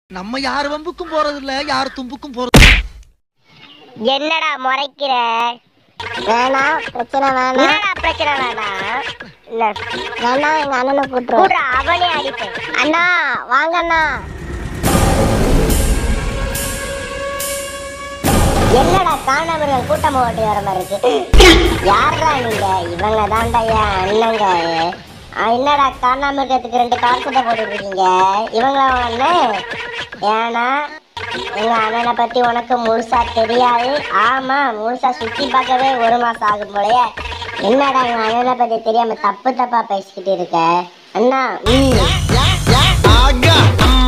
நம்ம யார் வம்புக்கும் போறது இல்ல யார் தும்புக்கும் போறது என்னடா முறைக்கிற வேணாம் பிரச்சனை வேணாம் என்னடா பிரச்சனை வேணாம் இல்ல வேணாம் எங்க அண்ணனை கூட்டுரு கூடுற அவனே அடிப்பேன் அண்ணா வாங்க அண்ணா என்னடா காணாமர்கள் கூட்டம் ஓட்டி வர மாதிரி இருக்கு யாரா நீங்க இவங்க தான்டா என் அண்ணங்க ஆ, என்னடா காணாமர்களுக்கு ரெண்டு கார் சட்டை போட்டுட்டு இருக்கீங்க இவங்கள அண்ணன் ஏன்னா எங்க அண்ணனை பத்தி உனக்கு முழுசா தெரியாது ஆமா முழுசா சுத்தி பார்க்கவே ஒரு மாசம் ஆகும் போலயே என்னடா எங்க அண்ணனை பத்தி தெரியாம தப்பு தப்பா பேசிக்கிட்டு இருக்க அண்ணா ம் ஆகா அம்மா